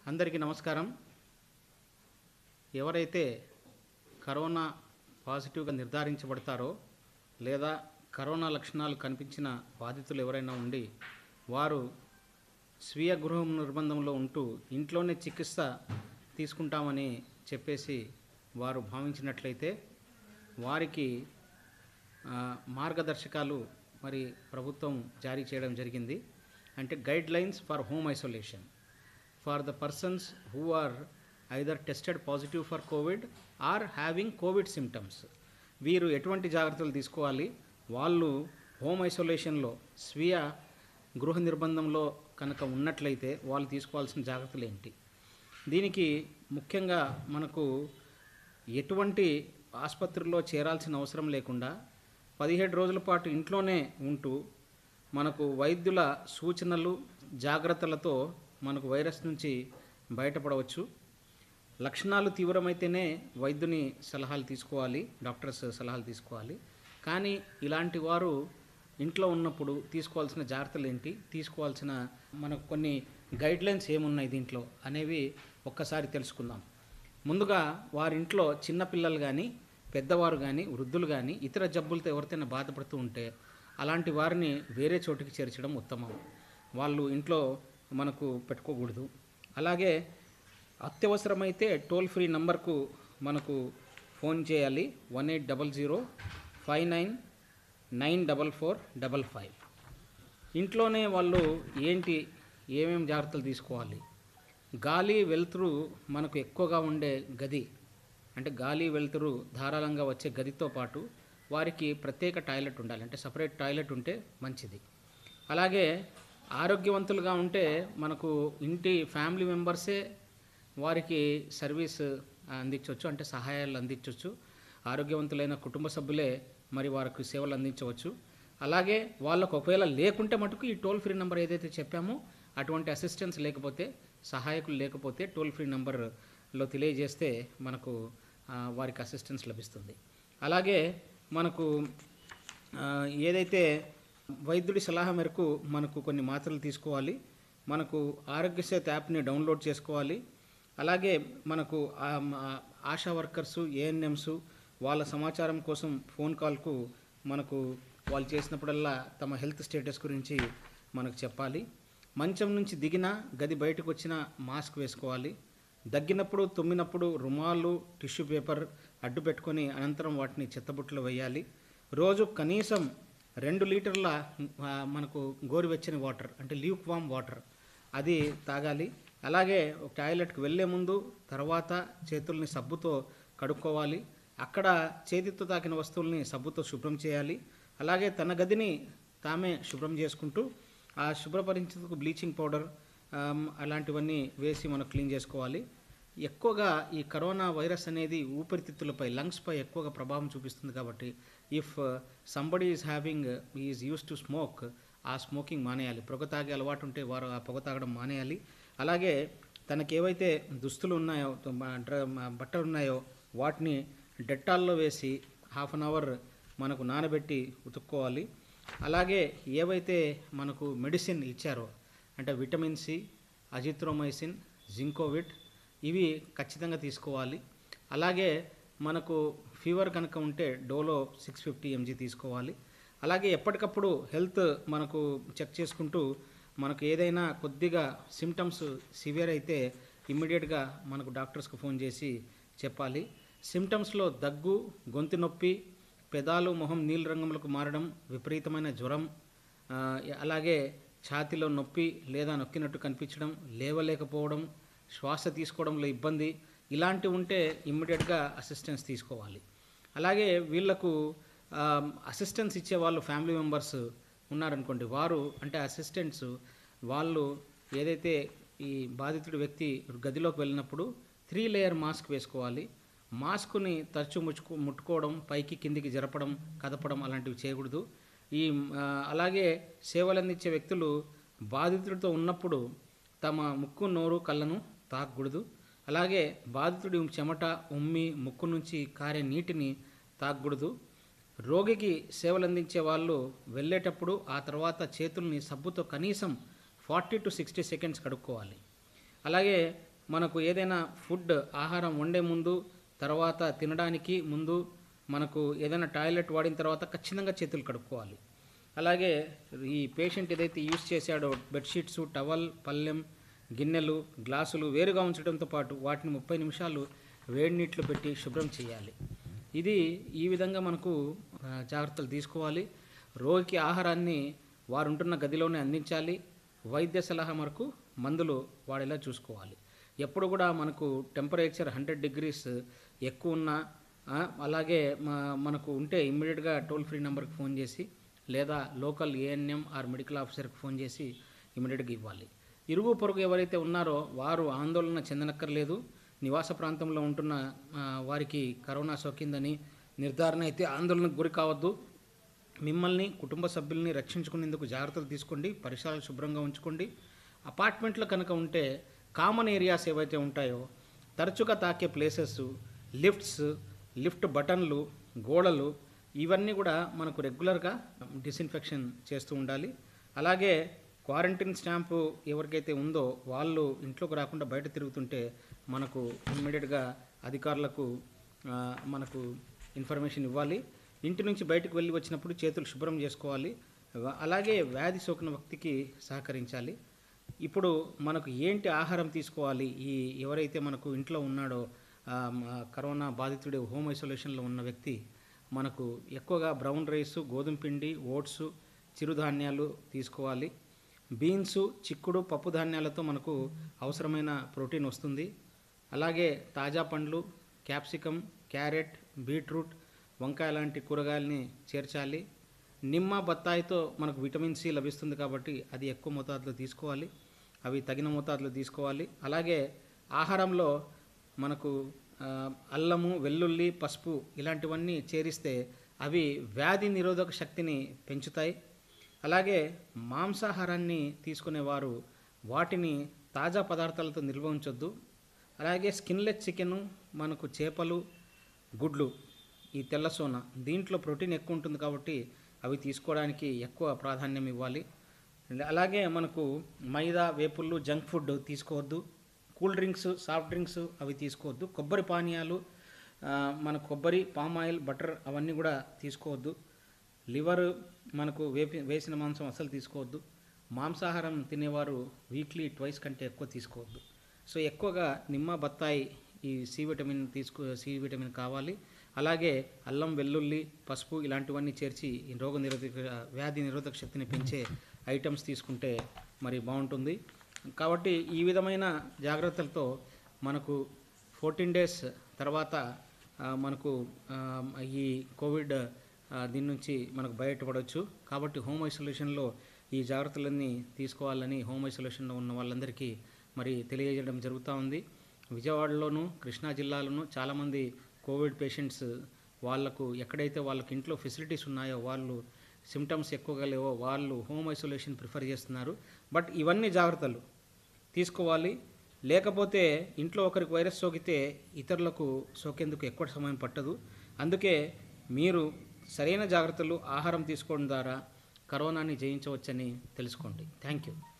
అందరికీ నమస్కారం ఎవరైతే కరోనా పాజిటివ్గా నిర్ధారించబడతారో లేదా కరోనా లక్షణాలు కనిపించిన బాధితులు ఎవరైనా ఉండి వారు స్వీయ గృహ నిర్బంధంలో ఉంటూ ఇంట్లోనే చికిత్స తీసుకుంటామని చెప్పేసి వారు భావించినట్లయితే వారికి ఆ, మార్గదర్శకాలు మరి ప్రభుత్వం జారీ చేయడం జరిగింది అంటే guidelines for home isolation for the persons who are either tested positive for COVID or having COVID symptoms వీరు ఎటువంటి జాగ్రత్తలు తీసుకోవాలి వాళ్ళు హోమ్ ఐసోలేషన్లో స్వీయ గృహ నిర్బంధంలో కనుక ఉన్నట్లయితే వాళ్ళు తీసుకోవాల్సిన జాగ్రత్తలు ఏంటి దీనికి ముఖ్యంగా మనకు ఎటువంటి ఆసుపత్రిలో చేరాల్సిన అవసరం లేకుండా పదిహేడు రోజుల పాటు ఇంట్లోనే ఉంటూ మనకు వైద్యుల సూచనలు జాగ్రత్తలతో మనకు వైరస్ నుంచి బయటపడవచ్చు లక్షణాలు తీవ్రమైతేనే వైద్యుని సలహాలు తీసుకోవాలి డాక్టర్స్ సలహాలు తీసుకోవాలి కానీ ఇలాంటి వారు ఇంట్లో ఉన్నప్పుడు తీసుకోవాల్సిన జాగ్రత్తలు ఏంటి తీసుకోవాల్సిన మనకు కొన్ని గైడ్లైన్స్ ఏమున్నాయి దీంట్లో అనేవి ఒక్కసారి తెలుసుకుందాం ముందుగా వారింట్లో చిన్నపిల్లలు కానీ పెద్దవారు కానీ వృద్ధులు కానీ ఇతర జబ్బులతో ఎవరితోనే బాధపడుతూ ఉంటే అలాంటి వారిని వేరే చోటికి చేర్చడం ఉత్తమం వాళ్ళు ఇంట్లో మనకు పెట్టుకోకూడదు అలాగే అత్యవసరమైతే టోల్ ఫ్రీ నంబర్కు మనకు ఫోన్ చేయాలి one eight double zero five nine nine double four double five ఇంట్లోనే వాళ్ళు ఏంటి ఏమేమి జాగ్రత్తలు తీసుకోవాలి గాలి వెలుతురు మనకు ఎక్కువగా ఉండే గది అంటే గాలి వెలుతురు ధారాళంగా వచ్చే గదితో పాటు వారికి ప్రత్యేక టాయిలెట్ ఉండాలి అంటే సపరేట్ టాయిలెట్ ఉంటే మంచిది అలాగే ఆరోగ్యవంతులుగా ఉంటే మనకు ఇంటి ఫ్యామిలీ మెంబర్సే వారికి సర్వీస్ అందించవచ్చు అంటే సహాయాలు అందించవచ్చు ఆరోగ్యవంతులైన కుటుంబ సభ్యులే మరి వారికి సేవలు అందించవచ్చు అలాగే వాళ్ళకు ఒకవేళ లేకుంటే మటుకు ఈ టోల్ ఫ్రీ నెంబర్ ఏదైతే చెప్పామో అటువంటి అసిస్టెన్స్ లేకపోతే సహాయకులు లేకపోతే టోల్ ఫ్రీ నెంబర్లో తెలియజేస్తే మనకు ఆ, వారికి అసిస్టెన్స్ లభిస్తుంది అలాగే మనకు ఆ, ఏదైతే వైద్యుడి సలహా మేరకు మనకు కొన్ని మాత్రలు తీసుకోవాలి మనకు ఆరోగ్య సేతు యాప్ని డౌన్లోడ్ చేసుకోవాలి అలాగే మనకు ఆ, ఆ, ఆశా వర్కర్స్ ఏఎన్ఎంస్ వాళ్ళ సమాచారం కోసం ఫోన్ కాల్కు మనకు వాళ్ళు చేసినప్పుడల్లా తమ హెల్త్ స్టేటస్ గురించి మనకు చెప్పాలి మంచం నుంచి దిగిన గది బయటకు వచ్చిన మాస్క్ వేసుకోవాలి దగ్గినప్పుడు తుమ్మినప్పుడు రుమాలు టిష్యూ పేపర్ అడ్డు పెట్టుకొని అనంతరం వాటిని చెత్తబుట్టలో వేయాలి రోజు కనీసం రెండు లీటర్ల ఆ, మనకు గోరువెచ్చని వాటర్ అంటే లీక్ వామ్ వాటర్ అది తాగాలి అలాగే ఒక టాయిలెట్కి వెళ్ళే ముందు తర్వాత చేతుల్ని సబ్బుతో కడుక్కోవాలి అక్కడ చేతితో తాకిన వస్తువుల్ని సబ్బుతో శుభ్రం చేయాలి అలాగే తన గదిని తామే శుభ్రం చేసుకుంటూ ఆ శుభ్రపరించేందుకు బ్లీచింగ్ పౌడర్ ఆమ్, అలాంటివన్నీ వేసి మనం క్లీన్ చేసుకోవాలి ఎక్కువగా ఈ కరోనా వైరస్ అనేది ఊపిరితిత్తులపై లంగ్స్పై ఎక్కువగా ప్రభావం చూపిస్తుంది కాబట్టి if somebody is having is use to smoke ఆ స్మోకింగ్ మానేయాలి పొగ తాగే అలవాటు ఉంటే వారు ఆ పొగ తాగడం మానేయాలి అలాగే తనకి ఏవైతే దుస్తులు ఉన్నాయో మ- డ్ర- మ- బట్టలు ఉన్నాయో వాటిని డెట్టాల్లో వేసి హాఫ్ అన్ అవర్ మనకు నానబెట్టి ఉతుక్కోవాలి అలాగే ఏవైతే మనకు మెడిసిన్ ఇచ్చారో అంటే విటమిన్ సి అజిత్రోమైసిన్ జింకోవిట్ ఇవి ఖచ్చితంగా తీసుకోవాలి అలాగే మనకు ఫీవర్ కనుక ఉంటే డోలో సిక్స్ ఫిఫ్టీ ఎంజీ తీసుకోవాలి అలాగే ఎప్పటికప్పుడు హెల్త్ మనకు చెక్ చేసుకుంటూ మనకు ఏదైనా కొద్దిగా సిమ్టమ్స్ సివియర్ అయితే ఇమ్మీడియట్గా మనకు డాక్టర్స్కి ఫోన్ చేసి చెప్పాలి సిమ్టమ్స్లో దగ్గు గొంతు నొప్పి పెదాలు మొహం నీలి రంగులకు మారడం విపరీతమైన జ్వరం ఆ, అలాగే ఛాతీలో నొప్పి లేదా నొక్కినట్టు కనిపించడం లేవలేకపోవడం శ్వాస తీసుకోవడంలో ఇబ్బంది ఇలాంటివి ఉంటే ఇమ్మీడియట్గా అసిస్టెన్స్ తీసుకోవాలి అలాగే వీళ్ళకు అసిస్టెన్స్ ఇచ్చే వాళ్ళు ఫ్యామిలీ మెంబర్స్ ఉన్నారనుకోండి వారు అంటే అసిస్టెంట్స్ వాళ్ళు ఏదైతే ఈ బాధితుడి వ్యక్తి గదిలోకి వెళ్ళినప్పుడు త్రీ లేయర్ మాస్క్ వేసుకోవాలి మాస్కుని తరచు ముచ్చుకో ముట్టుకోవడం పైకి కిందికి జరపడం కదపడం అలాంటివి చేయకూడదు ఈ ఆ, అలాగే సేవలు అందించే వ్యక్తులు బాధితుడితో ఉన్నప్పుడు తమ ముక్కు నోరు కళ్ళను తాకకూడదు అలాగే బాధితుడి చెమట ఉమ్మి ముక్కు నుంచి కారే నీటిని తాకకూడదు రోగికి సేవలు అందించే వాళ్ళు వెళ్ళేటప్పుడు ఆ తర్వాత చేతుల్ని సబ్బుతో కనీసం ఫార్టీ టు సిక్స్టీ సెకండ్స్ కడుక్కోవాలి అలాగే మనకు ఏదైనా ఫుడ్ ఆహారం వండే ముందు తర్వాత తినడానికి ముందు మనకు ఏదైనా టాయిలెట్ వాడిన తర్వాత ఖచ్చితంగా చేతులు కడుక్కోవాలి అలాగే ఈ పేషెంట్ ఏదైతే యూస్ చేశాడో బెడ్షీట్స్ టవల్ పళ్ళెం గిన్నెలు గ్లాసులు వేరుగా ఉంచడంతో పాటు వాటిని ముప్పై నిమిషాలు వేడి నీటిలో పెట్టి శుభ్రం చేయాలి ఇది ఈ విధంగా మనకు ఆ, జాగ్రత్తలు తీసుకోవాలి రోగికి ఆహారాన్ని వారు ఉంటున్న గదిలోనే అందించాలి వైద్య సలహా మనకు మందులు వాడేలా చూసుకోవాలి ఎప్పుడు కూడా మనకు టెంపరేచర్ హండ్రెడ్ డిగ్రీస్ ఎక్కువ ఉన్నా ఆ, అలాగే మా- మనకు ఉంటే ఇమ్మీడియట్గా టోల్ ఫ్రీ నెంబర్కి ఫోన్ చేసి లేదా లోకల్ ఏఎన్ఎం ఆర్ మెడికల్ ఆఫీసర్కి ఫోన్ చేసి ఇమ్మీడియట్గా ఇవ్వాలి ఇరుగు పొరుగు ఎవరైతే ఉన్నారో వారు ఆందోళన చెందనక్కర్లేదు నివాస ప్రాంతంలో ఉంటున్న ఆ, వారికి కరోనా సోకిందని నిర్ధారణ అయితే ఆందోళనకు గురి కావద్దు మిమ్మల్ని కుటుంబ సభ్యుల్ని రక్షించుకునేందుకు జాగ్రత్తలు తీసుకోండి పరిసరాలు శుభ్రంగా ఉంచుకోండి అపార్ట్మెంట్లో కనుక ఉంటే కామన్ ఏరియాస్ ఏవైతే ఉంటాయో తరచుగా తాకే ప్లేసెస్ లిఫ్ట్స్ లిఫ్ట్ బటన్లు గోడలు ఇవన్నీ కూడా మనకు రెగ్యులర్గా డిస్ఇన్ఫెక్షన్ చేస్తూ ఉండాలి అలాగే క్వారంటైన్ స్టాంపు ఎవరికైతే ఉందో వాళ్ళు ఇంట్లోకి రాకుండా బయట తిరుగుతుంటే మనకు ఇమ్మీడియట్గా అధికారులకు ఆ, మనకు ఇన్ఫర్మేషన్ ఇవ్వాలి ఇంటి నుంచి బయటకు వెళ్ళి వచ్చినప్పుడు చేతులు శుభ్రం చేసుకోవాలి వ- అలాగే వ్యాధి సోకిన వ్యక్తికి సహకరించాలి ఇప్పుడు మనకు ఏంటి ఆహారం తీసుకోవాలి ఈ ఎవరైతే మనకు ఇంట్లో ఉన్నాడో ఆ, మ- కరోనా బాధితుడు హోమ్ ఐసోలేషన్లో ఉన్న వ్యక్తి మనకు ఎక్కువగా బ్రౌన్ రైస్ గోధుమ పిండి ఓట్స్ చిరుధాన్యాలు తీసుకోవాలి బీన్స్ చిక్కుడు పప్పు ధాన్యాలతో మనకు అవసరమైన ప్రోటీన్ వస్తుంది అలాగే తాజా పండ్లు క్యాప్సికమ్ క్యారెట్ బీట్రూట్ వంకాయ లాంటి కూరగాయలని చేర్చాలి నిమ్మ బత్తాయితో మనకు విటమిన్ సి లభిస్తుంది కాబట్టి అది ఎక్కువ మోతాదులో తీసుకోవాలి అవి తగిన మోతాదులో తీసుకోవాలి అలాగే ఆహారంలో మనకు ఆ, అల్లము వెల్లుల్లి పసుపు ఇలాంటివన్నీ చేరిస్తే అవి వ్యాధి నిరోధక శక్తిని పెంచుతాయి అలాగే మాంసాహారాన్ని తీసుకునేవారు వాటిని తాజా పదార్థాలతో నిల్వ ఉంచొద్దు అలాగే స్కిన్లెస్ చికెను మనకు చేపలు గుడ్లు ఈ తెల్ల సోన దీంట్లో ప్రోటీన్ ఎక్కువ ఉంటుంది కాబట్టి అవి తీసుకోవడానికి ఎక్కువ ప్రాధాన్యం ఇవ్వాలి అలాగే మనకు మైదా వేపుళ్ళు జంక్ ఫుడ్ తీసుకోవద్దు కూల్ డ్రింక్స్ సాఫ్ట్ డ్రింక్స్ అవి తీసుకోవద్దు కొబ్బరి పానీయాలు ఆ, మన కొబ్బరి పామ్ ఆయిల్ బటర్ అవన్నీ కూడా తీసుకోవద్దు లివర్ మనకు వేపి వేసిన మాంసం అసలు తీసుకోవద్దు మాంసాహారం తినేవారు వీక్లీ ట్వైస్ కంటే ఎక్కువ తీసుకోవద్దు సో ఎక్కువగా నిమ్మ బత్తాయి ఈ సి విటమిన్ తీసుకో సి విటమిన్ కావాలి అలాగే అల్లం వెల్లుల్లి పసుపు ఇలాంటివన్నీ చేర్చి ఈ రోగ నిరోధక వ్యాధి నిరోధక శక్తిని పెంచే ఐటమ్స్ తీసుకుంటే మరి బాగుంటుంది కాబట్టి ఈ విధమైన జాగ్రత్తలతో మనకు ఫోర్టీన్ డేస్ తర్వాత ఆ, మనకు ఆ, ఈ కోవిడ్ ఆ, దీని నుంచి మనకు బయటపడవచ్చు కాబట్టి హోమ్ ఐసోలేషన్లో ఈ జాగ్రత్తలన్నీ తీసుకోవాలని హోమ్ ఐసోలేషన్లో ఉన్న వాళ్ళందరికీ మరి తెలియజేయడం జరుగుతూ ఉంది విజయవాడలోను కృష్ణా జిల్లాలోను చాలామంది కోవిడ్ పేషెంట్స్ వాళ్ళకు ఎక్కడైతే వాళ్ళకి ఇంట్లో ఫెసిలిటీస్ ఉన్నాయో వాళ్ళు సిమ్టమ్స్ ఎక్కువగా లేవో వాళ్ళు హోమ్ ఐసోలేషన్ ప్రిఫర్ చేస్తున్నారు బట్ ఇవన్నీ జాగ్రత్తలు తీసుకోవాలి లేకపోతే ఇంట్లో ఒకరికి వైరస్ సోకితే ఇతరులకు సోకేందుకు ఎక్కువ సమయం పట్టదు అందుకే మీరు సరైన జాగ్రత్తలు ఆహారం తీసుకోవడం ద్వారా కరోనాని జయించవచ్చని తెలుసుకోండి థ్యాంక్ యూ